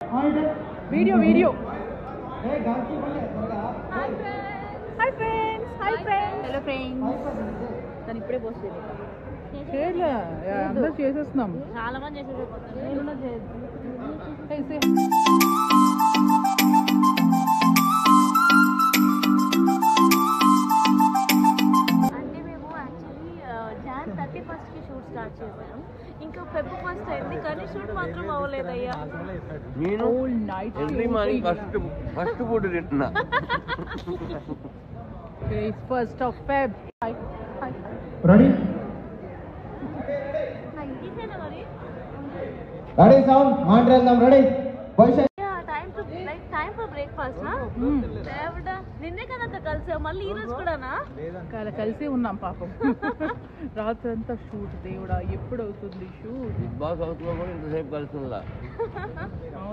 Video video hi friends hi friends hello friends తను ఇప్పుడే post చేయలేదు చేయలే అందరూ చేసేస్తున్నాం చాలా మంది చేసేది మీరు కూడా చేయొద్దు Hey, say- అంటే మేము యాక్చువల్లీ జాన్ థర్టీ ఫస్ట్కి షూట్ స్టార్ట్ చేసాం ఇంకా ఫెబ్ ఫస్ట్ అయింది కానీ షూట్ మాత్రం అవ్వలేదయ్యా నేను Whole night every morning first first food తింటున్నా It's first of Feb. Hi. Hi. Ready తీసేనా మరి రెడీ సౌండ్ మాట్లాడదాం రెడీ భవిష్యత్ time to like time for breakfast దేవుడా నిన్నే కదా కలిసా మళ్ళీ ఈ రోజు కూడానా కల కలిసి ఉన్నాం పాపం రాత్రి అంతా షూట్ దేవుడా ఎప్పుడు అవుతుంది షూట్ బిగ్ బాస్ హౌస్ లో కూడా ఇంతసేపు కలిసి ఉందా